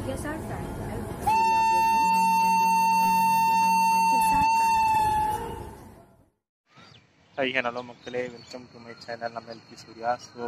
Gesar Frank. Gesar Frank. Hi hello மக்களே welcome to my channel நம்ம LP Surya so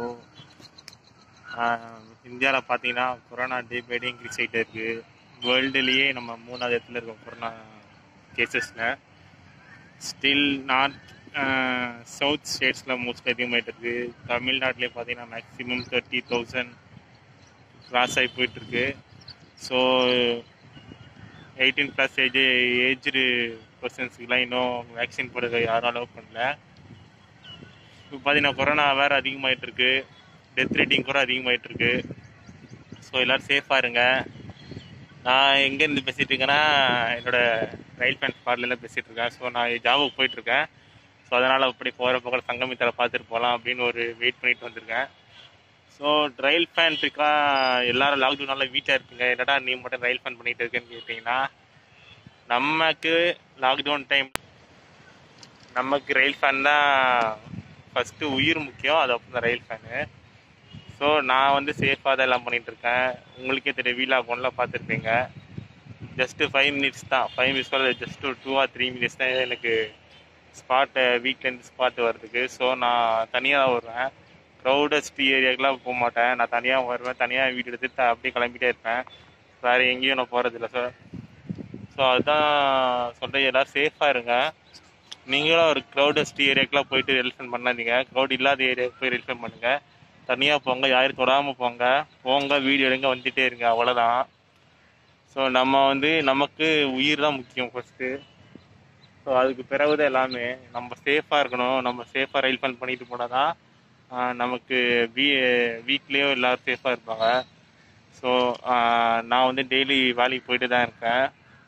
இந்தியாவில் பார்த்தீங்கன்னா corona day by day increase ஆகிட்டே இருக்குது வேர்ல்டுலேயே நம்ம மூணாவது இடத்துல இருக்கோம் கொரோனா கேசஸில் ஸ்டில் நார்த் சவுத் ஸ்டேட்ஸில் மோஸ்ட் அதிகமாகிட்டு இருக்கு தமிழ்நாட்டிலே பார்த்தீங்கன்னா மேக்ஸிமம் தேர்ட்டி தௌசண்ட் கிராஸ் ஆகி போயிட்டுருக்கு so eighteen plus age aged பர்சன்ஸுக்கெலாம் இன்னும் வேக்சின் போடுறத யாரும் அலோவ் பண்ணல இப்போ பார்த்தீங்கன்னா கொரோனா வேறு அதிகமாகிட்டு இருக்கு டெத் ரேட்டிங் கூட அதிகமாகிட்டு இருக்கு ஸோ எல்லோரும் சேஃபாக இருங்க நான் எங்கேருந்து பேசிகிட்டு இருக்கேன்னா என்னோட ரயில் பேன் ஸ்பாட்லேருந்து பேசிகிட்டு இருக்கேன் ஸோ நான் ஜாபுக்கு போயிட்டுருக்கேன் ஸோ அதனால் அப்படி போகிற பக்கம் சங்கமித்தரை பார்த்துட்டு போகலாம் அப்படின்னு ஒரு வெயிட் பண்ணிட்டு வந்திருக்கேன் ஸோ ரயில் ஃபேன் இருக்கா எல்லாரும் லாக்டவுனால வீட்டில் இருக்குங்க என்னடா நீ மட்டும் ரயில் ஃபேன் பண்ணிட்டு இருக்கேன்னு கேட்டிங்கன்னா நமக்கு லாக்டவுன் டைம் நமக்கு ரயில் ஃபேன் தான் ஃபஸ்ட்டு உயிர் முக்கியம் அது அப்புறம் தான் ரயில் ஃபேனு ஸோ நான் வந்து சேஃபாக தான் எல்லாம் பண்ணிட்டு இருக்கேன் உங்களுக்கே தெரியும் வீல் அக்கௌண்ட்லாம் பார்த்துருப்பீங்க ஜஸ்ட்டு ஃபைவ் மினிட்ஸ் தான் ஃபைவ் மினிட்ஸ் ஜஸ்ட் ஒரு டூ ஆர் த்ரீ மினிட்ஸ் தான் எனக்கு ஸ்பாட்டு வீக்லேருந்து ஸ்பாட்டு வர்றதுக்கு ஸோ நான் தனியாக தான் வருவேன் க்ரௌடஸ்ட் ஏரியாக்கெலாம் போக மாட்டேன் நான் தனியாக வருவேன் தனியாக வீடு எடுத்து த- அப்படியே கிளம்பிட்டே இருப்பேன் வேறு எங்கேயும் நான் போகிறதில்ல ஸோ ஸோ அதுதான் சொல்கிறேன் எல்லோரும் சேஃபாக இருங்க நீங்களும் ஒரு க்ரௌடஸ்ட் ஏரியாக்கெலாம் போயிட்டு ரெலிஃபன் பண்ணாதீங்க க்ரௌட் இல்லாத ஏரியாவுக்கு போய் ரெலிஃபன் பண்ணுங்கள் தனியாக போங்க யாரும் தொடாமல் போங்க போங்க வீடியோ எடுங்க வந்துட்டே இருங்க அவ்வளோதான் ஸோ நம்ம வந்து நமக்கு உயிர் தான் முக்கியம் ஃபஸ்ட்டு ஸோ அதுக்கு பிறகு தான் எல்லாமே நம்ம சேஃபாக இருக்கணும் நம்ம சேஃபாக ரயில் ஃபன் பண்ணிட்டு போனால் தான் ஆஹ், நமக்கு வீ வீட்லேயும் எல்லோரும் சேஃபாக இருப்பாங்க ஸோ நான் வந்து டெய்லி வேலைக்கு போயிட்டு தான் இருக்கேன்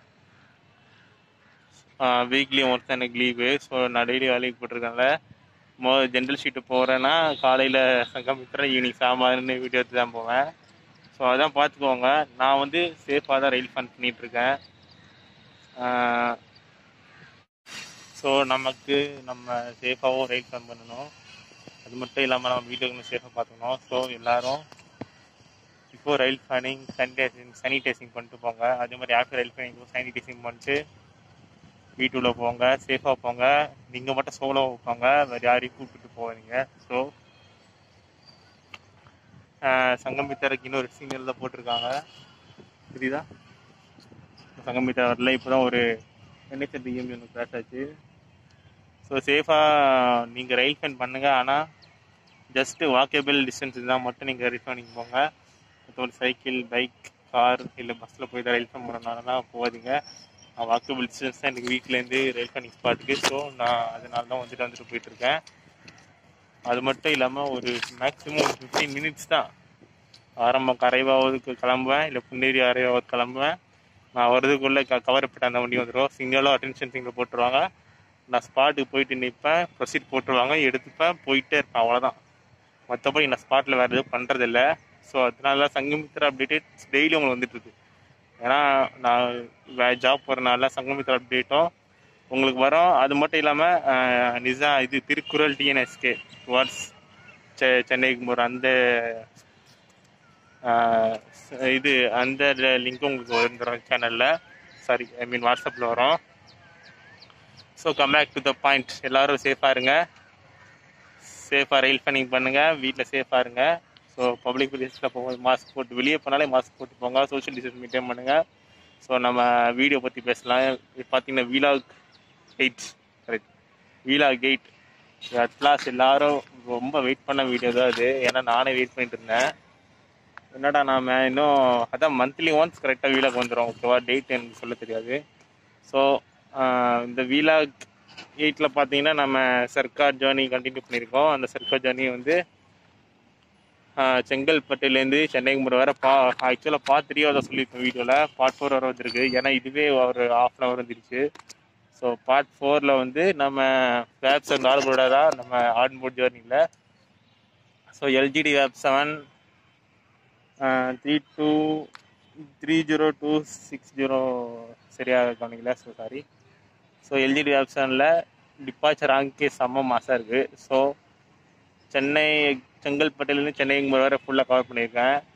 வீக்லி ஒன்ஸ் எனக்கு லீவு ஸோ நான் டெய்லி வேலைக்கு போட்டிருக்கேன்ல மோ ஜென்ரல் ஷீட்டு போகிறேன்னா காலையில் சங்கமித்திரம் ஈவினிங் சாம்பார்னு வீடியோ எடுத்து தான் போவேன் ஸோ அதான் பார்த்துக்கோங்க நான் வந்து சேஃபாக தான் ரயில் ஃபன் பண்ணிகிட்ருக்கேன் ஸோ நமக்கு நம்ம சேஃபாகவும் ரயில் ஃபன் பண்ணணும் அது மட்டும் இல்லாமல் நம்ம வீட்டுக்கு சேஃபாக பார்த்துக்கணும் ஸோ எல்லாரும் இப்போ ரயில் ஃபேனிங் சானிடைசிங் சானிடைசிங் பண்ணிட்டு போங்க அதே மாதிரி ஆஃப்டர் ரயில் ஃபேனிங் சானிடைசிங் பண்ணிட்டு வீட்டுக்குள்ளே போங்க சேஃபாக போங்க நீங்கள் மட்டும் சோலோவாக போங்க வேறு யாரையும் கூப்பிட்டு போகாதீங்க ஸோ சங்கமித்தருக்கு இன்னொரு சீனியர் தான் போட்டிருக்காங்க புரியுதா சங்கமித்தர் வரல இப்போ தான் ஒரு என்ஹெச்எல் டிஎம்பி ஒன்று கிராஷ் ஆச்சு ஸோ சேஃபாக நீங்கள் ரயில் ஃபேன் பண்ணுங்கள் ஆனால் ஜஸ்ட்டு வாக்கபிள் டிஸ்டன்ஸ் இருந்தால் மட்டும் நீங்கள் ரயில் ஃபேனிங் போங்க மற்றபடி சைக்கிள் பைக் கார் இல்லை பஸ்ஸில் போய் தான் ரயில் ஃபேன் பண்ணனாலலாம் போகாதீங்க வாக்கபிள் டிஸ்டன்ஸ் தான் எனக்கு வீட்டிலேருந்து ரயில் ஃபேனிங் ஸ்பாட்டுக்கு ஸோ நான் அதனால தான் வந்துட்டு வந்துட்டு போயிட்டுருக்கேன் அது மட்டும் இல்லாமல் ஒரு மேக்ஸிமம் ஒரு ஃபிஃப்டீன் மினிட்ஸ் தான் ஆரம்பம் கரைவாவதுக்கு கிளம்புவேன் இல்லை புன்னேரி அரைவாவது கிளம்புவேன் நான் வரதுக்குள்ளே க கவரப்பட்ட அந்த வண்டி வந்துடும் சிங்கிளோ அட்டென்ஷன் சிங்கிள் போட்டுருவாங்க நான் ஸ்பாட்டுக்கு போயிட்டு நிற்பேன் ப்ரொசீட் போட்டுருவாங்க எடுத்துப்பேன் போயிட்டே இருப்பேன் அவ்வளோதான் மற்றபடி நான் ஸ்பாட்டில் வேறு எதுவும் பண்ணுறதில்ல ஸோ அதனால தான் சங்கமித்திர அப்டேட் டெய்லி உங்களுக்கு வந்துட்டுருக்கு ஏன்னா நான் வே ஜாப் போகிறனால சங்கமித்திர அப்டேட்டும் உங்களுக்கு வரும் அது மட்டும் இல்லாமல் நிசா இது திருக்குறள் டிஎன்எஸ்கே டுவார்ட்ஸ் செ சென்னைக்கு போகிற அந்த ஆஹ், இது அந்த லிங்க்கும் உங்களுக்கு வந்துடும் சேனலில் சாரி ஐ மீன் வாட்ஸ்அப்பில் வரும் so come back to the point எல்லாரும் சேஃபாக இருங்க சேஃபாக ரயில் ஃபனிங் பண்ணுங்கள் வீட்டில் சேஃபாக இருங்க ஸோ பப்ளிக் பிளேஸில் போகும்போது மாஸ்க் போட்டு வெளியே போனாலே மாஸ்க் போட்டு போங்க சோஷியல் டிஸ்டன்ஸ் மெயின்டைன் பண்ணுங்கள் ஸோ நம்ம வீடியோ பற்றி பேசலாம் இது பார்த்தீங்கன்னா வீலாக் எயிட் கரெக்ட் வீலாக் எயிட் அட்லாஸ் எல்லாரும் ரொம்ப வெயிட் பண்ண வீடியோ தான் அது ஏன்னா நானே வெயிட் பண்ணிட்டு இருந்தேன் என்னடா நாம இன்னும் அதான் மந்த்லி ஒன்ஸ் கரெக்டாக வீலாக் வந்துடும் ஓகேவா டேட் எனக்கு சொல்ல தெரியாது ஸோ இந்த வீலாக் எயிட்டில் பார்த்தீங்கன்னா நம்ம சர்க்கார் ஜேர்னி கண்டினியூ பண்ணியிருக்கோம் அந்த சர்க்கார் ஜேர்னி வந்து ஆஹ் செங்கல்பட்டுலேருந்து சென்னைக்கு முறை வர பா ஆக்சுவலாக பார்ட் த்ரீ அதை சொல்லியிருக்கோம் வீடியோவில் பார்ட் ஃபோர் வர வந்திருக்கு ஏன்னா இதுவே ஒரு ஆஃப் அன் ஹவர் வந்துருச்சு ஸோ பார்ட் ஃபோரில் வந்து நம்ம வேப்ஸ் அண்ட் ஆல்போட தான் நம்ம ஆன் போர்ட் ஜேர்னியில் ஸோ எல்ஜிடி வேப் seven three two three zero two six zero சரியாக கவனிக்கல ஸோ சாரி ஸோ எல்ஜிடி வேப் செவனில் டிபார்ச்சர் அங்கே செம்ம மாசாக இருக்குது ஸோ சென்னை செங்கல்பட்டுலேருந்து சென்னை வரை ஃபுல்லாக கவர் பண்ணியிருக்கேன்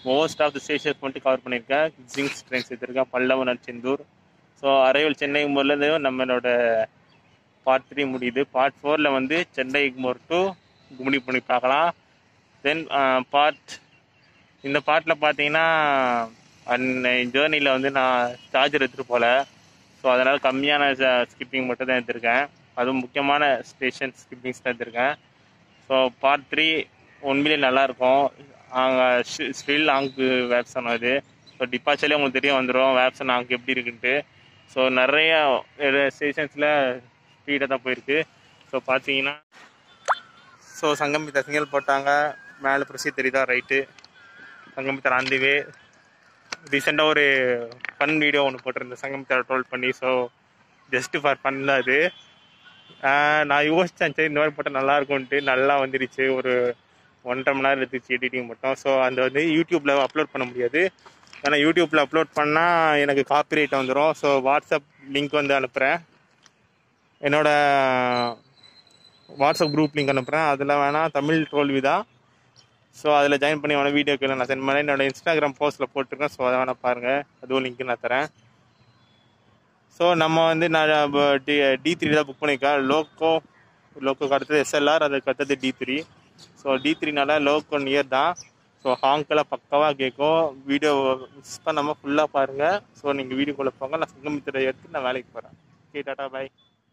மோஸ்ட் ஆஃப் த ஸ்டேஷன்ஸ் மட்டும் கவர் பண்ணியிருக்கேன் ஜிங்ஸ் ட்ரெயின்ஸ் எடுத்திருக்கேன் Pallavan and Sendur so arrival Chennai எக்மோர்லேருந்து நம்மளோட பார்ட் த்ரீ முடியுது பார்ட் ஃபோரில் வந்து சென்னை எக்மோர் டு கும்மிடி பண்ணி பார்க்கலாம் தென் பார்ட் இந்த பார்ட்டில் பார்த்தீங்கன்னா அன்னை ஜேர்னியில் வந்து நான் சார்ஜர் எடுத்துகிட்டு போகல ஸோ அதனால் கம்மியான ஸ்கிப்பிங் மட்டும் தான் எடுத்திருக்கேன் அதுவும் முக்கியமான ஸ்டேஷன் ஸ்கிப்பிங்ஸ் தான் எடுத்திருக்கேன் ஸோ பார்ட் த்ரீ உண்மையிலே நல்லாயிருக்கும் அங்கே ஸ்டில் ஆங்கு வேப்சன் அது ஸோ டிபாச்சர்லேயே உங்களுக்கு தெரிய வந்துடும் வேப்சன் ஆங்கு எப்படி இருக்குன்ட்டு ஸோ நிறைய ஸ்டேஷன்ஸில் ஸ்பீடாக தான் போயிருக்கு ஸோ பார்த்தீங்கன்னா ஸோ சங்கமித்த சிங்கல் போட்டாங்க மேலே ப்ரொசீட் தெரியுதா ரைட்டு சங்கமித்தர் ஆந்திவே ரீசெண்டாக ஒரு ஃபன் வீடியோ ஒன்று போட்டிருந்தேன் சங்கமித்தர் ட்ரோல் பண்ணி ஸோ ஜஸ்ட்டு ஃபார் ஃபன் தான் அது ஆஹ் நான் யோசித்தேன் சரி இந்த மாதிரி போட்டால் நல்லா இருக்கும்ன்ட்டு நல்லா வந்துருச்சு ஒரு ஒன்றரை மணி நேரம் எடுத்துச்சு எடிட்டிங் மட்டும் ஸோ அந்த வந்து யூடியூப்பில் அப்லோட் பண்ண முடியாது ஏன்னா யூடியூப்பில் அப்லோட் பண்ணால் எனக்கு காப்பிரைட் வந்துடும் ஸோ வாட்ஸ்அப் லிங்க் வந்து அனுப்புகிறேன் என்னோட வாட்ஸ்அப் குரூப் லிங்க் அனுப்புகிறேன் அதில் வேணால் தமிழ் தோல்வி தான் ஸோ அதில் ஜாயின் பண்ணி வேணால் வீடியோக்கு நான் சென்ட் பண்ணேன் என்னோட இன்ஸ்டாகிராம் போஸ்ட்டில் போட்டிருக்கேன் ஸோ அதை வேணால் பாருங்கள் அதுவும் லிங்க் நான் தரேன் ஸோ நம்ம வந்து நான் டி டி த்ரீ தான் புக் பண்ணியிருக்கேன் லோக்கோ லோக்கோக்கு அடுத்தது எஸ்எல்ஆர் அதுக்கு R D three so D த்ரீனால லோக்கோ நியர் தான் ஸோ ஹாங்கெல்லாம் பக்காவாக கேட்கும் வீடியோ மிஸ் பண்ணாமல் ஃபுல்லாக பாருங்கள் ஸோ நீங்கள் வீடியோக்குள்ளே போங்க நான் சங்கமித்திரை எடுத்து நான் வேலைக்கு போகிறேன் okay tata bye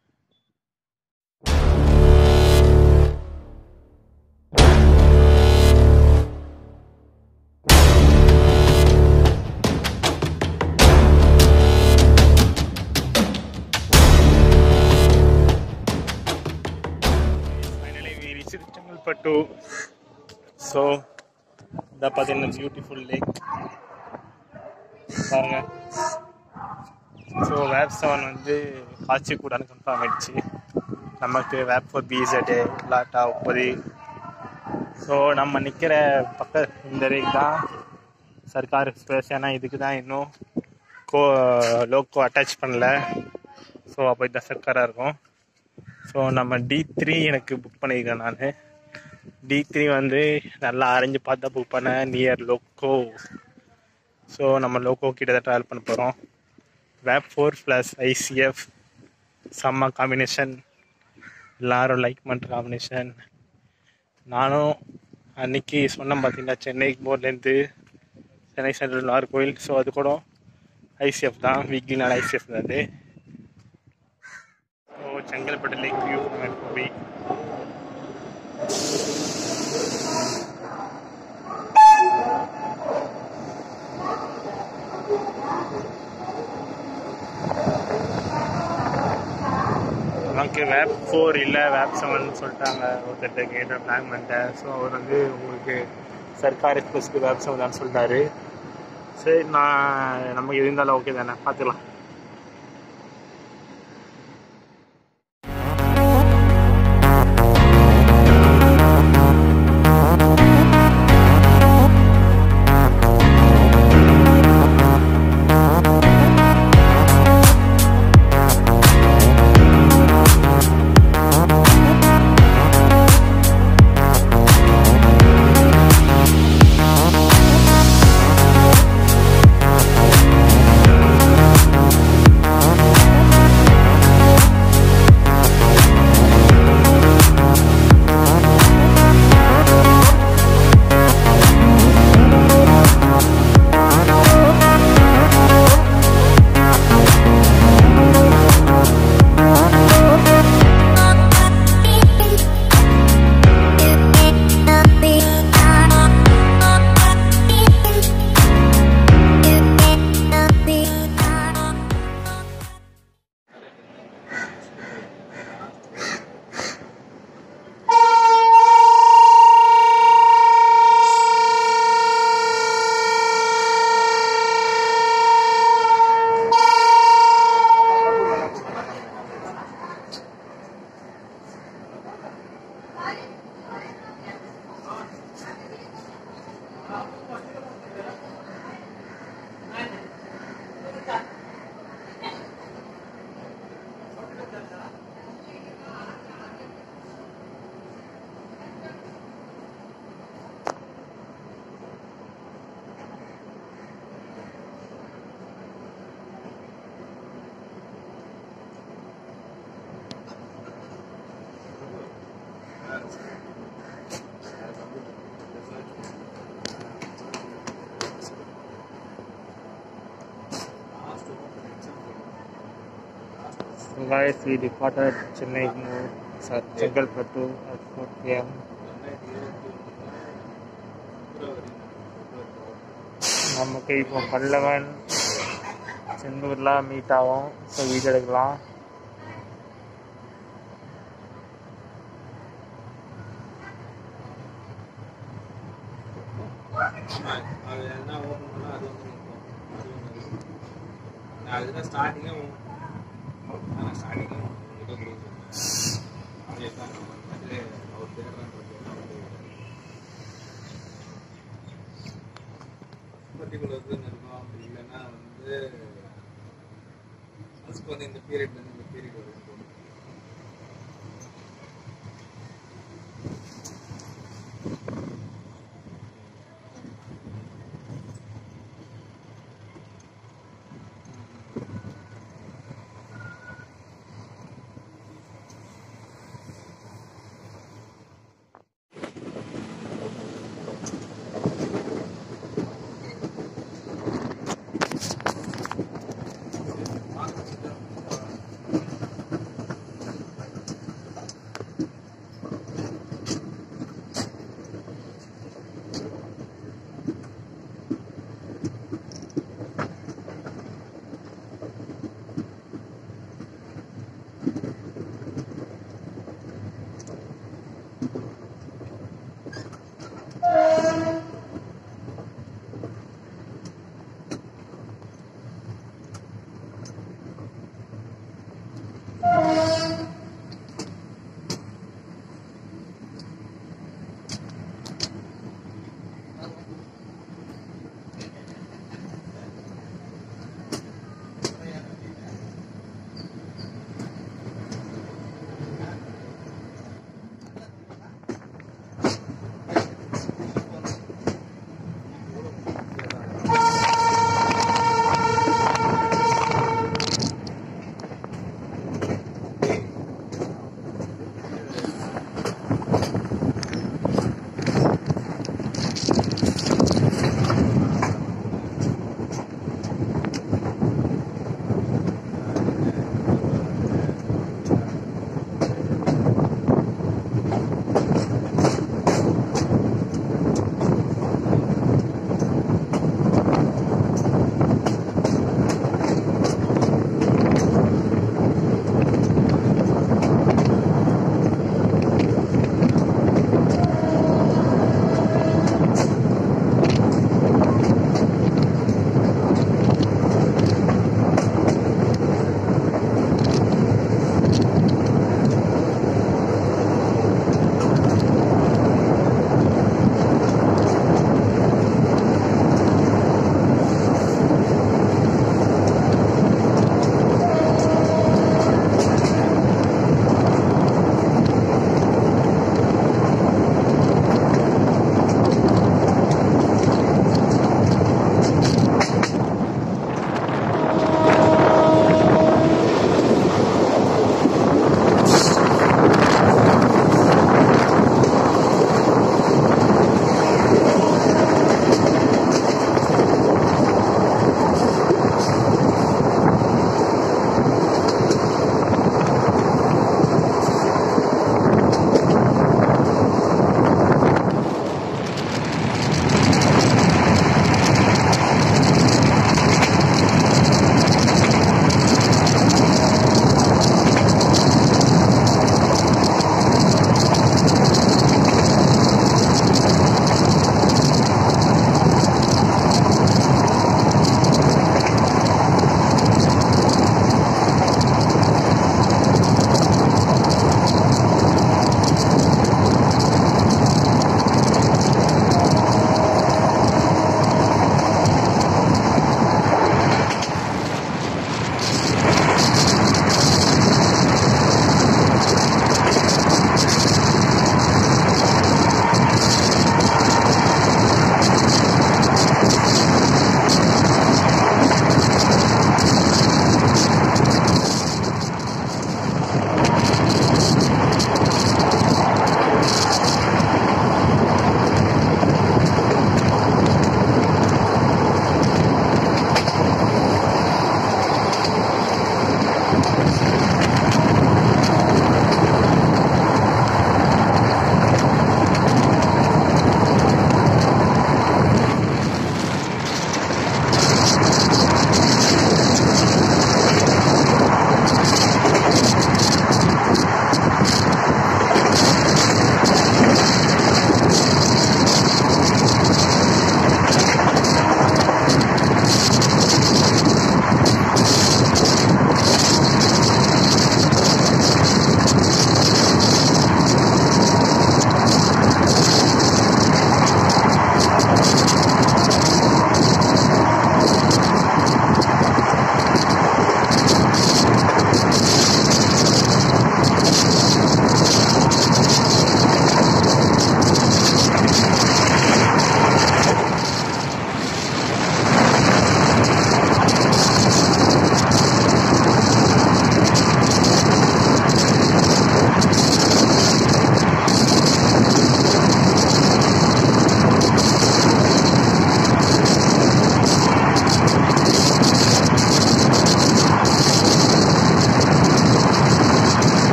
finally we reach Chengalpattu so இதை பார்த்தீங்கன்னா பியூட்டிஃபுல் லேக் பாருங்க ஸோ வேப் செவன் வந்து ஆட்சி கூடான்னு கன்ஃபார்ம் ஆயிடுச்சு நமக்கு வேப் ஃபோர் பிசெட்டு லாட்டா உப்பதி ஸோ நம்ம நிற்கிற பக்க இந்த ரேக் தான் சர்க்கார் எக்ஸ்பிரஸ் ஏன்னா இதுக்கு தான் இன்னும் கோ லோக்கோ அட்டாச் பண்ணல ஸோ அப்போ இதுதான் சர்க்காராக இருக்கும் ஸோ நம்ம டி த்ரீ எனக்கு புக் பண்ணியிருக்கேன் நான் டி த்ரீ வந்து நல்லா அரைஞ்சு பார்த்தா புக் பண்ணேன் நியர் லோக்கோ ஸோ நம்ம லோக்கோ கிட்ட தான் ட்ராவல் பண்ண போகிறோம் வேப் ஃபோர் ப்ளஸ் ஐசிஎஃப் செம்ம காம்பினேஷன் எல்லாரும் லைக் பண்ணுற காம்பினேஷன் நானும் அன்னைக்கு சொன்னேன் பார்த்தீங்கன்னா சென்னை போர்ட்லேருந்து சென்னை சென்ட்ரல் நாகர்கோவில் ஸோ அது கூட ஐசிஎஃப் தான் வீக்லி நாள் ஐசிஎஃப் தான் அது ஸோ செங்கல்பட்டு லேக் வியூ போய் நமக்கு வேப் ஃபோர் இல்லை வேப் செவன் சொல்லிட்டாங்க ஒருத்தர்கிட்ட கேட்ட பிளான் பண்ணிட்டேன் ஸோ அவர் வந்து உங்களுக்கு சர்க்கார் எக்ஸ்பிரஸ்க்கு வேப் செவன் தான் சொல்லிட்டாரு சரி நான் நமக்கு எது இருந்தாலும் ஓகே தானே பார்த்துக்கலாம் Thank So guys, we departed Chennai, sorry, Chengalpattu at 4 p.m. நமக்கு இப்போ பல்லவன் செந்தூர்லாம் மீட் ஆகும் ஸோ வீடியோ எடுக்கலாம் ஆமா, அது என்ன open பண்ணா அது வந்து நிக்கும். அது ஒண்ணு இருக்கு. நான் அதுதான் starting ஏ உன்- நான் starting ஏ உன்கிட்ட கொடுத்தேன். அதே தான் நான் வந்துட்டு அவர் தேடுறேன்றது வந்து particular இதுன்னு இருக்கும். அப்படி இல்லைன்னா வந்து first வந்து இந்த period ல இருந்து இந்த period வரைக்கும் போகும்.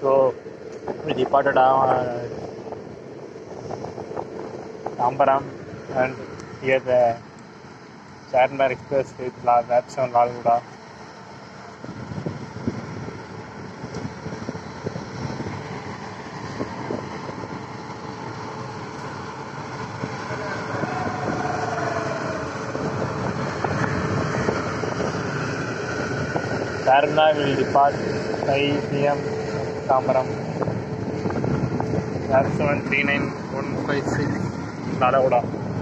So we departed uh, Tambaram and here the Charminar Express with La- Wapson Lalguda. Charminar will depart 5 pm Tambaram. Wapson 39156 Lalguda.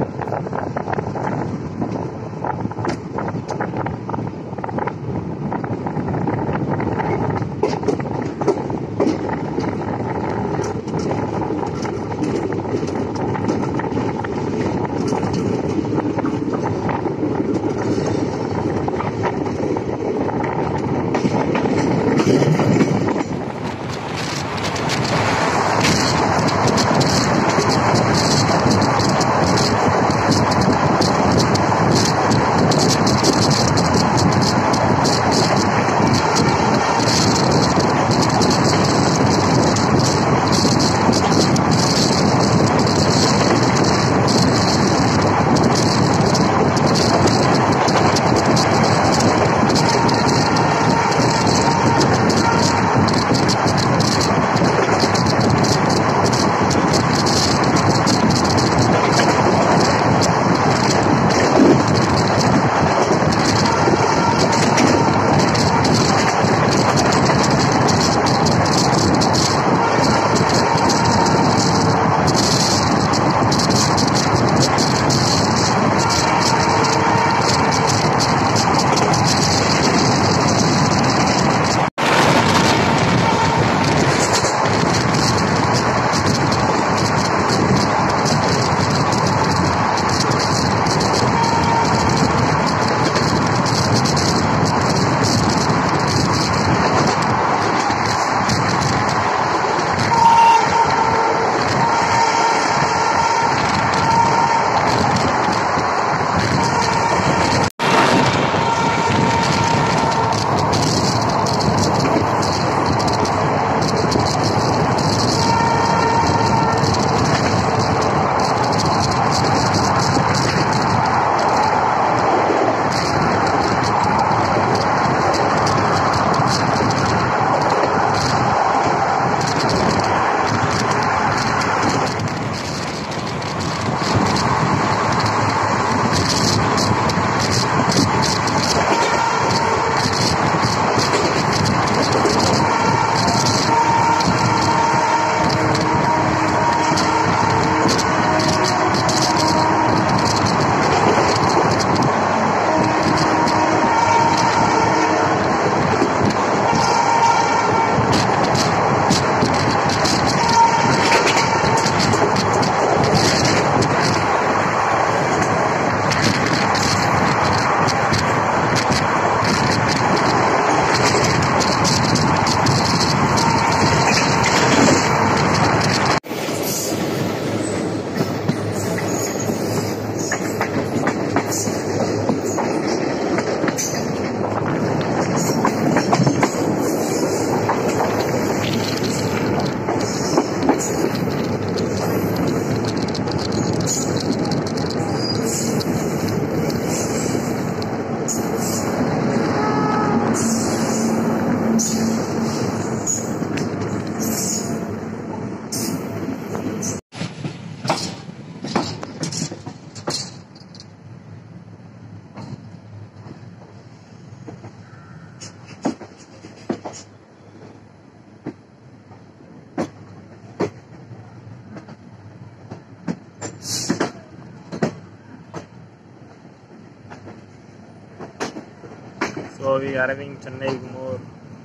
So we are arriving Chennai Egmore.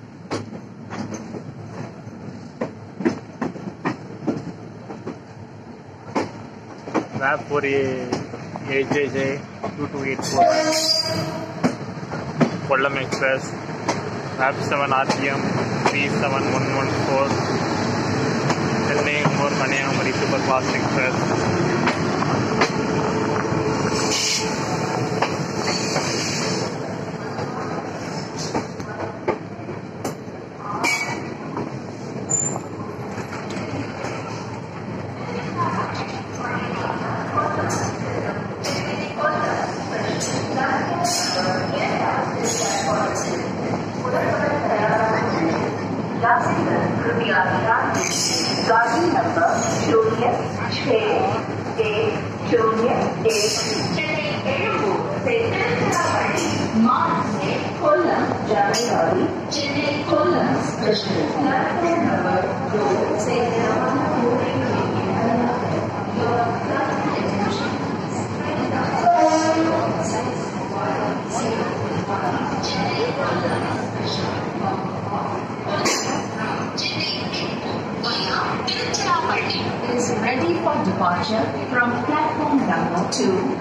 Map for a AJJ 2284 Kollam Express. Map 7 RPM 37114 Chennai Egmore Kanyakumari Super Fast Express. कृपया ध्यान दीजिए गाड़ी number शून्य छः एक शून्य एक चेन्नई एलुगू से तिरुचिरापल्ली मार्ग से कोल्लम जाने वाली Chennai Kollam special platform number दो से रवाना हो रही है Your flight attention. is ready for departure from platform number two.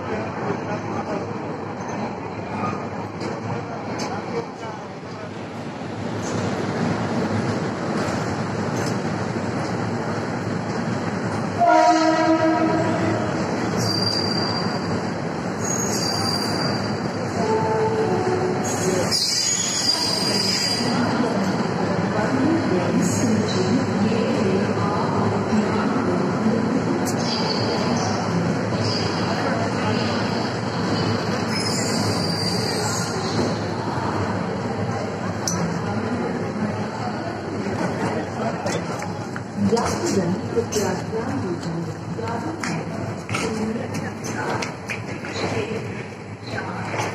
यात्रीगण कृपया ध्यान दीजिए गाड़ी में